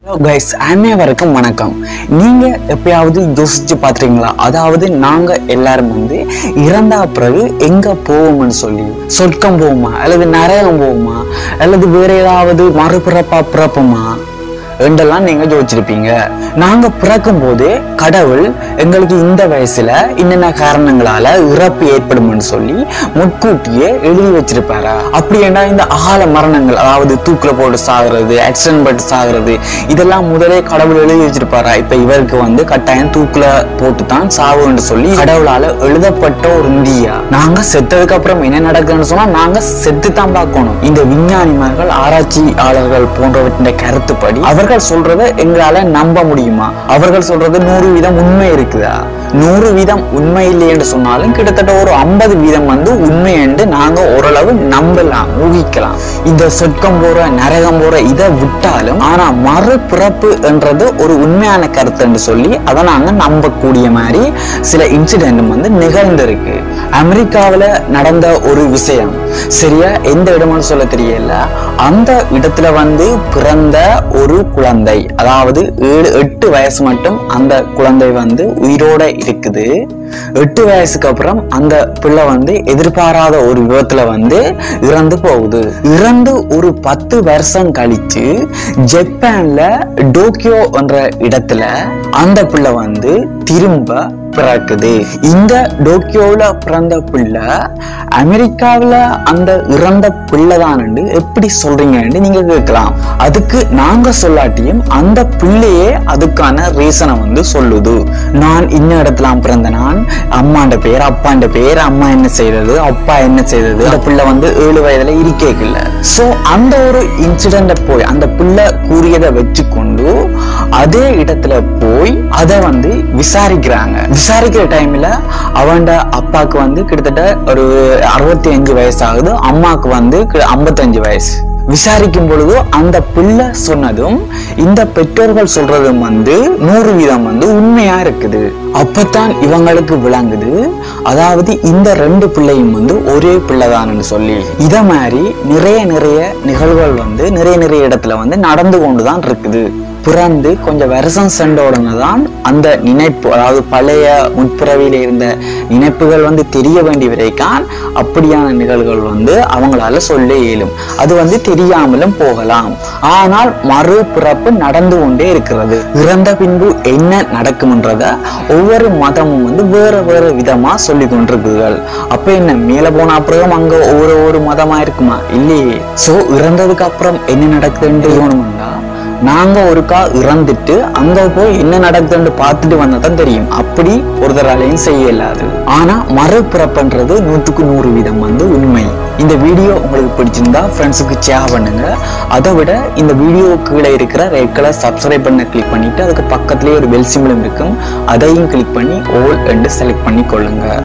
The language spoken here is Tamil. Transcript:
கைஸ் அனைவருக்கும் வணக்கம் நீங்க எப்பயாவது யோசிச்சு பாத்துறீங்களா அதாவது நாங்க எல்லாரும் வந்து இறந்தா பிறகு எங்க போவோம்னு சொல்லி சொர்க்கம் போவோமா அல்லது நரகம் போவோமா அல்லது வேற ஏதாவது மறுபிறப்பா பிறப்போமா என்றெல்லாம் நீங்க யோசிச்சிருப்பீங்க நாங்க பிறக்கும் போது கடவுள் எங்களுக்கு இந்த வயசுல என்னென்ன காரணங்களால இறப்பு ஏற்படும்னு சொல்லி முன்கூட்டியே எழுதி வச்சிருப்பாரா அப்படி என்ன இந்த அகால மரணங்கள் அதாவது தூக்குல போட்டு சாகுறது ஆக்சிடென்ட் பட்டு சாகுறது இதெல்லாம் முதலே கடவுள் எழுதி வச்சிருப்பாரா இப்ப இவருக்கு வந்து கட்டாயம் தூக்குல போட்டு தான் சாவுன்னு சொல்லி கடவுளால எழுதப்பட்ட ஒரு இந்தியா நாங்க செத்ததுக்கு அப்புறம் என்ன நடக்குதுன்னு சொன்னா நாங்க செத்து தான் பார்க்கணும் இந்த விஞ்ஞானிமார்கள் ஆராய்ச்சியாளர்கள் போன்றவற்றின் கருத்துப்படி அவர்கள் சொல்றதை எங்களால நம்ப முடியுமா அவர்கள் சொல்றது நூறு வீதம் உண்மை இருக்குதா நூறு வீதம் உண்மை இல்லை என்று சொன்னாலும் கிட்டத்தட்ட ஒரு ஐம்பது வீதம் வந்து உண்மை என்று நாங்க ஓரளவு நம்பலாம் ஊகிக்கலாம் இந்த சொர்க்கம் போற நரகம் போற இதை விட்டாலும் ஆனா மறுபிறப்பு என்றது ஒரு உண்மையான கருத்து என்று சொல்லி அதை நாங்க நம்பக்கூடிய மாதிரி சில இன்சிடென்ட் வந்து நிகழ்ந்திருக்கு அமெரிக்காவுல நடந்த ஒரு விஷயம் சரியா எந்த இடம்னு சொல்ல தெரியல அந்த இடத்துல வந்து பிறந்த ஒரு குழந்தை அதாவது ஏழு எட்டு வயசு மட்டும் அந்த குழந்தை வந்து உயிரோட இருக்குது எட்டு வயசுக்கு அப்புறம் அந்த பிள்ளை வந்து எதிர்பாராத ஒரு விபத்துல வந்து இறந்து போகுது இறந்து ஒரு பத்து வருஷம் கழிச்சு ஜப்பான்ல டோக்கியோ என்ற இடத்துல அந்த பிள்ளை வந்து திரும்ப பிறக்குது இந்த டோக்கியோல பிறந்த பிள்ளை அமெரிக்காவுல அந்த இறந்த பிள்ளை தானு எப்படி சொல்றீங்கன்னு நீங்க கேட்கலாம் அதுக்கு நாங்க சொல்லாட்டியும் அந்த பிள்ளையே அதுக்கான ரீசனை வந்து சொல்லுது நான் இன்ன இடத்துல பிறந்த நான் அம்மாண்ட பேர் அப்பாண்ட பேர் அம்மா என்ன செய்தது அப்பா என்ன செய்தது அந்த பிள்ளை வந்து ஏழு வயதுல இருக்கேக்கல சோ அந்த ஒரு இன்சிடென்ட போய் அந்த பிள்ளை கூறியதை வச்சுக்கொண்டு அதே இடத்துல போய் அதை வந்து விசாரிக்கிறாங்க விசாரிக்கிற டைம்ல அவன்ட அப்பாக்கு வந்து கிட்டத்தட்ட ஒரு அறுபத்தி அஞ்சு வயசு ஆகுது அம்மாக்கு வந்து ஐம்பத்தஞ்சு வயசு விசாரிக்கும் பொழுது அந்த பிள்ளை சொன்னதும் இந்த பெற்றோர்கள் சொல்றதும் வந்து நூறு வீதம் வந்து உண்மையா இருக்குது அப்பத்தான் இவங்களுக்கு விளங்குது அதாவது இந்த ரெண்டு பிள்ளையும் வந்து ஒரே பிள்ளைதான்னு சொல்லி இத மாதிரி நிறைய நிறைய நிகழ்வுகள் வந்து நிறைய நிறைய இடத்துல வந்து நடந்து கொண்டுதான் இருக்குது பிறந்து கொஞ்சம் வருஷம் சென்ற உடனே தான் அந்த நினைப்பு அதாவது பழைய முற்பிறவியில இருந்த நினைப்புகள் வந்து தெரிய வேண்டிய வரைக்கான் அப்படியான நிகழ்வுகள் வந்து அவங்களால சொல்ல இயலும் அது வந்து தெரியாமலும் போகலாம் ஆனால் மறுபிறப்பு நடந்து கொண்டே இருக்கிறது இறந்த பின்பு என்ன நடக்கும்ன்றத ஒவ்வொரு மதமும் வந்து வேற வேற விதமா சொல்லி கொண்டிருக்குதுகள் அப்ப என்ன மேல போன அப்புறம் அங்க ஒவ்வொரு ஒரு மதமா இருக்குமா இல்லையே சோ இறந்ததுக்கு அப்புறம் என்ன நடக்குதுன்னு தெரியணும்னா நாங்க ஒருக்கா இறந்துட்டு அங்க போய் என்ன நடக்குதுன்னு பார்த்துட்டு வந்தா தான் தெரியும் அப்படி ஒருத்தராலையும் செய்ய இயலாது ஆனா மறுபிறப்புன்றது நூற்றுக்கு நூறு வீதம் வந்து உண்மை இந்த வீடியோ உங்களுக்கு பிடிச்சிருந்தா ஃப்ரெண்ட்ஸுக்கு ஷேர் பண்ணுங்க அதை விட இந்த வீடியோ கீழே இருக்கிற ரெட் கலர் சப்ஸ்கிரைப் பண்ண கிளிக் பண்ணிட்டு அதுக்கு பக்கத்துலேயே ஒரு பெல் சிம்பிளும் இருக்கும் அதையும் கிளிக் பண்ணி ஓல் என்று செலக்ட் பண்ணி கொள்ளுங்க